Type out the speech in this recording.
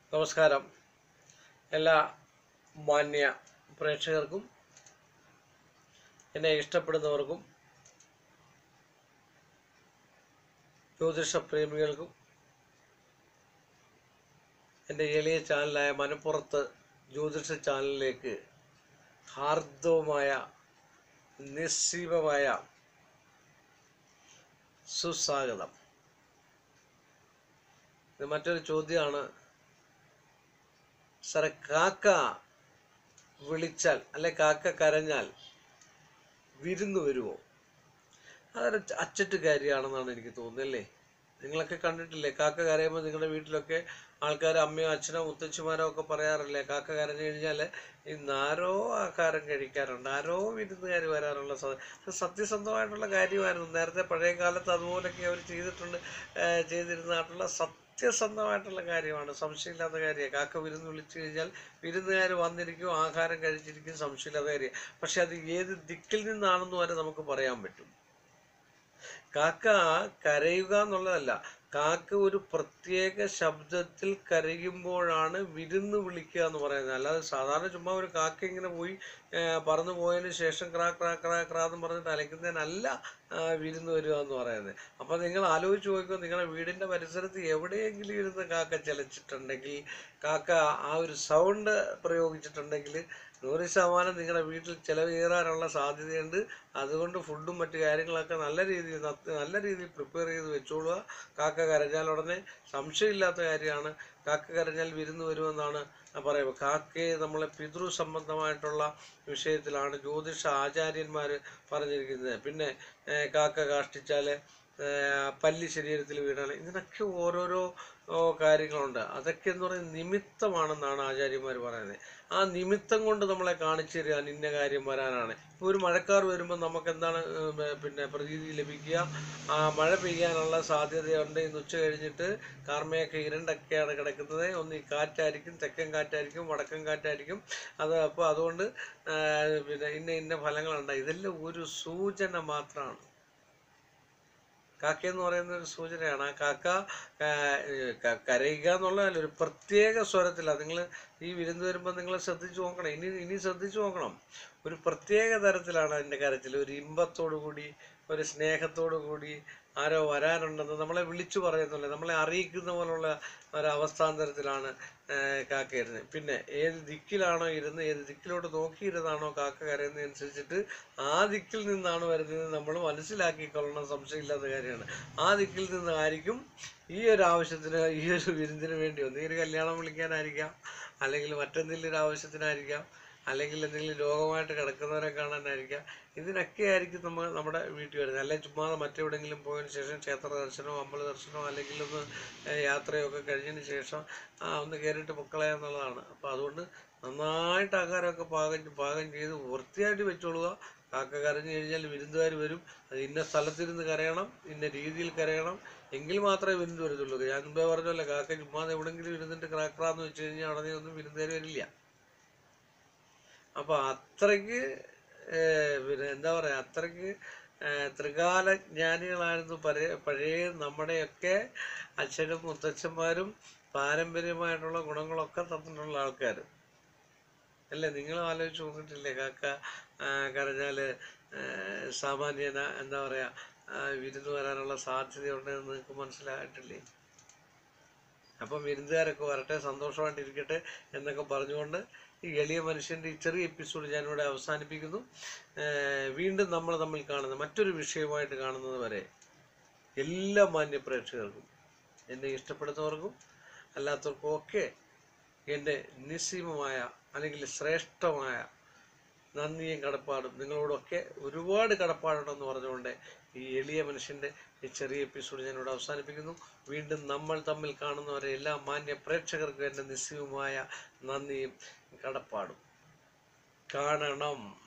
നമസ്കാരം എല്ലാ മാന്യ പ്രേക്ഷകർക്കും എന്നെ ഇഷ്ടപ്പെടുന്നവർക്കും ജ്യോതിഷ പ്രേമികൾക്കും എൻ്റെ എളിയ ചാനലായ മനപ്പുറത്ത് ജ്യോതിഷ ചാനലിലേക്ക് ഹാർദവമായ നിസ്സീമമായ സുസ്വാഗതം ഇത് മറ്റൊരു ചോദ്യമാണ് സാറെ കാക്ക വിളിച്ചാൽ അല്ലെ കാക്ക കരഞ്ഞാൽ വിരുന്ന് വരുമോ അതൊരു അച്ചട്ട് കാര്യമാണെന്നാണ് എനിക്ക് തോന്നുന്നത് അല്ലേ നിങ്ങളൊക്കെ കണ്ടിട്ടില്ലേ കാക്ക കരയുമ്പോൾ നിങ്ങളുടെ വീട്ടിലൊക്കെ ആൾക്കാർ അമ്മയോ അച്ഛനോ മുത്തച്ഛമാരോ ഒക്കെ പറയാറില്ലേ കാക്ക കരഞ്ഞു കഴിഞ്ഞാൽ ഇന്ന് ആരോ ആഹാരം കഴിക്കാറുണ്ട് ആരോ വിരുന്നുകാർ വരാറുള്ള സ- അത് സത്യസന്ധമായിട്ടുള്ള കാര്യമായിരുന്നു നേരത്തെ പഴയ കാലത്ത് അതുപോലൊക്കെ അവർ ചെയ്തിട്ടുണ്ട് ഏഹ് ചെയ്തിരുന്നതായിട്ടുള്ള സത്യസന്ധമായിട്ടുള്ള കാര്യമാണ് സംശയമില്ലാത്ത കാര്യമാണ് കാക്ക വിരുന്ന് വിളിച്ചു കഴിഞ്ഞാൽ വിരുന്നുകാർ വന്നിരിക്കും ആഹാരം കഴിച്ചിരിക്കും സംശയമില്ലാത്ത കാര്യം പക്ഷെ അത് ഏത് ദിക്കിൽ നിന്നാണെന്ന് വരെ നമുക്ക് പറയാൻ പറ്റും കാക്ക കരയുക എന്നുള്ളതല്ല കാക്ക ഒരു പ്രത്യേക ശബ്ദത്തിൽ കരയുമ്പോഴാണ് വിരുന്ന് വിളിക്കുക എന്ന് പറയുന്നത് അല്ലാതെ സാധാരണ ചുമ്മാ ഒരു കാക്ക ഇങ്ങനെ പോയി ആ, പറന്നു പോയതിന് ശേഷം ക്രാ ക്രാ ക്രാ ക്രാ എന്ന് പറഞ്ഞിട്ട് അലയ്ക്കുന്നതിനല്ല ആ, വിരുന്ന് വരിക എന്ന് പറയുന്നത് അപ്പൊ നിങ്ങൾ ആലോചിച്ച് നോക്കുമ്പോൾ നിങ്ങളുടെ വീടിന്റെ പരിസരത്ത് എവിടെയെങ്കിലും ഇരുന്ന് കാക്ക ചലച്ചിട്ടുണ്ടെങ്കിൽ കാക്ക ആ ഒരു സൗണ്ട് പ്രയോഗിച്ചിട്ടുണ്ടെങ്കിൽ നൂറ് ശതമാനം നിങ്ങളുടെ വീട്ടിൽ ചിലവ് കയറാനുള്ള സാധ്യതയുണ്ട് അതുകൊണ്ട് ഫുഡും മറ്റു കാര്യങ്ങളൊക്കെ നല്ല രീതിയിൽ നത്ത- നല്ല രീതിയിൽ പ്രിപ്പയർ ചെയ്ത് വെച്ചോളുക കാക്ക കരഞ്ഞാൽ ഉടനെ സംശയമില്ലാത്ത കാര്യമാണ് കാക്ക കരഞ്ഞാൽ വിരുന്ന് വരുമെന്നാണ് പറയുന്നത് കാക്കയെ നമ്മളെ പിതൃ സംബന്ധമായിട്ടുള്ള വിഷയത്തിലാണ് ജ്യോതിഷ ആചാര്യന്മാർ പറഞ്ഞിരിക്കുന്നത് പിന്നെ ഏഹ്, കാക്ക കാഷ്ടിച്ചാൽ പല്ലി ശരീരത്തിൽ വീണാൽ ഇതിനൊക്കെ ഓരോരോ ഓ, കാര്യങ്ങളുണ്ട് അതൊക്കെ എന്ന് പറയുന്നത് നിമിത്തമാണെന്നാണ് ആചാര്യന്മാർ പറയുന്നത് ആ നിമിത്തം കൊണ്ട് നമ്മളെ കാണിച്ചു തരിക ഇന്ന കാര്യം വരാനാണ് ഇപ്പോൾ ഒരു മഴക്കാർ വരുമ്പോൾ നമുക്ക് എന്താണ് ഉം, പിന്നെ പ്രതീതി ലഭിക്കുക ആ മഴ പെയ്യാനുള്ള സാധ്യതയുണ്ട് ഇന്ന് ഉച്ച കഴിഞ്ഞിട്ട് കാർമയൊക്കെ ഇരുണ്ടൊക്കെയാണ് കിടക്കുന്നത് ഒന്ന് ഈ കാറ്റായിരിക്കും തെക്കൻ കാറ്റായിരിക്കും വടക്കൻ കാറ്റായിരിക്കും അത് അപ്പോൾ അതുകൊണ്ട് ആ, പിന്നെ ഇന്ന ഇന്ന ഫലങ്ങളുണ്ട് ഇതെല്ലാം ഒരു സൂചന മാത്രമാണ് കാക്ക എന്ന് പറയുന്ന ഒരു സൂചനയാണ് ആ കാക്ക ആ, ക- കരയുക എന്നുള്ളതല്ല ഒരു പ്രത്യേക സ്വരത്തിലാണ് നിങ്ങൾ ഈ വിരുന്ന് വരുമ്പോൾ നിങ്ങൾ ശ്രദ്ധിച്ചു നോക്കണം ഇനി ഇനി ശ്രദ്ധിച്ചു നോക്കണം ഒരു പ്രത്യേക തരത്തിലാണ് അതിൻ്റെ കരച്ചിൽ ഒരു ഇമ്പത്തോടു കൂടി ഒരു സ്നേഹത്തോടു കൂടി ആരോ വരാനുണ്ടെന്ന് നമ്മളെ വിളിച്ചു പറയുന്നില്ല നമ്മളെ അറിയിക്കുന്ന പോലുള്ള ഒരു അവസ്ഥാന്തരത്തിലാണ് കാക്ക ഇരുന്നത് പിന്നെ ഏത് ദിക്കിലാണോ ഇരുന്ന് ഏത് ദിക്കിലോട്ട് നോക്കിയിരുന്നാണോ കാക്ക കരയുന്നതനുസരിച്ചിട്ട് ആ ദിക്കിൽ നിന്നാണ് വരുന്നത് നമ്മൾ മനസ്സിലാക്കിക്കൊള്ളണം സംശയമില്ലാത്ത കാര്യമാണ് ആ ദിക്കിൽ നിന്നായിരിക്കും ഈ ഒരു ആവശ്യത്തിന് ഈ ഒരു വിരുന്നിന് വേണ്ടി ഒന്ന് ഈ ഒരു കല്യാണം വിളിക്കാനായിരിക്കാം അല്ലെങ്കിൽ മറ്റെന്തെങ്കിലും ഒരു ആവശ്യത്തിനായിരിക്കാം അല്ലെങ്കിൽ എന്തെങ്കിലും രോഗമായിട്ട് കിടക്കുന്നവരെ കാണാനായിരിക്കാം ഇതിനൊക്കെ ആയിരിക്കും നമ്മൾ നമ്മുടെ വീട്ടിൽ വരുന്നത് അല്ലെങ്കിൽ ചുമ്മാതെ മറ്റെവിടെയെങ്കിലും പോയതിന് ശേഷം ക്ഷേത്ര ദർശനമോ അമ്പല ദർശനമോ അല്ലെങ്കിൽ ഒന്ന് ഏഹ് യാത്രയൊക്കെ കഴിഞ്ഞതിന് ശേഷം ആ ഒന്ന് കയറിയിട്ട് പൊക്കളയുക എന്നുള്ളതാണ് അപ്പോൾ അതുകൊണ്ട് നന്നായിട്ട് ആഹാരമൊക്കെ പാകം പാകം ചെയ്ത് വൃത്തിയായിട്ട് വെച്ചോളുക കാക്ക കരഞ്ഞു കഴിഞ്ഞാൽ വിരുന്നുകാർ വരും അത് ഇന്ന സ്ഥലത്തിരുന്ന് കരയണം ഇന്ന രീതിയിൽ കരയണം എങ്കിൽ മാത്രമേ വിരുന്ന് വരത്തുള്ളൂ ഞാൻ മുമ്പേ പറഞ്ഞല്ലോ കാക്ക ചുമ്മാതെ എവിടെയെങ്കിലും ഇരുന്നിട്ട് ക്രാക്രാന്ന് വെച്ച് കഴിഞ്ഞാൽ ഉടനെ ഒന്നും വിരുന്നുകാർ വരില്ല അപ്പൊ അത്രയ്ക്ക് ഏഹ് പിന്നെ എന്താ പറയാ അത്രയ്ക്ക് ഏഹ് ത്രികാല ജ്ഞാനികളായിരുന്നു പഴയ പഴയ നമ്മുടെയൊക്കെ അച്ഛനും മുത്തച്ഛന്മാരും പാരമ്പര്യമായിട്ടുള്ള ഗുണങ്ങളൊക്കെ തന്നിട്ടുള്ള ആൾക്കാർ അല്ലേ നിങ്ങൾ ആലോചിച്ച് നോക്കിയിട്ടില്ലേ കാക്ക ആ, കരഞ്ഞാല് ഏഹ് സാമാന്യന എന്താ പറയാ ആ, വിരുന്ന് വരാനുള്ള സാധ്യതയുണ്ടെന്ന് നിങ്ങൾക്ക് മനസ്സിലായിട്ടില്ലേ അപ്പം വിരുന്നുകാരൊക്കെ വരട്ടെ സന്തോഷമായിട്ടിരിക്കട്ടെ എന്നൊക്കെ പറഞ്ഞുകൊണ്ട് ഈ എളിയ മനുഷ്യൻ്റെ ഈ ചെറിയ എപ്പിസോഡ് ഞാനിവിടെ അവസാനിപ്പിക്കുന്നു ഏഹ് വീണ്ടും നമ്മൾ തമ്മിൽ കാണുന്ന മറ്റൊരു വിഷയമായിട്ട് കാണുന്നത് വരെ എല്ലാ മാന്യ പ്രേക്ഷകർക്കും എന്നെ ഇഷ്ടപ്പെടുന്നവർക്കും അല്ലാത്തവർക്കും ഒക്കെ എൻ്റെ നിസ്സീമമായ അല്ലെങ്കിൽ ശ്രേഷ്ഠമായ നന്ദിയും കടപ്പാടും നിങ്ങളോടൊക്കെ ഒരുപാട് കടപ്പാടുണ്ടെന്ന് പറഞ്ഞുകൊണ്ട് ഈ എളിയ മനുഷ്യൻ്റെ ഈ ചെറിയ എപ്പിസോഡ് ഞാനിവിടെ അവസാനിപ്പിക്കുന്നു വീണ്ടും നമ്മൾ തമ്മിൽ കാണുന്നവരെ എല്ലാ മാന്യ പ്രേക്ഷകർക്കും എൻ്റെ നിസ്സീമമായ നന്ദിയും കടപ്പാടും കാണണം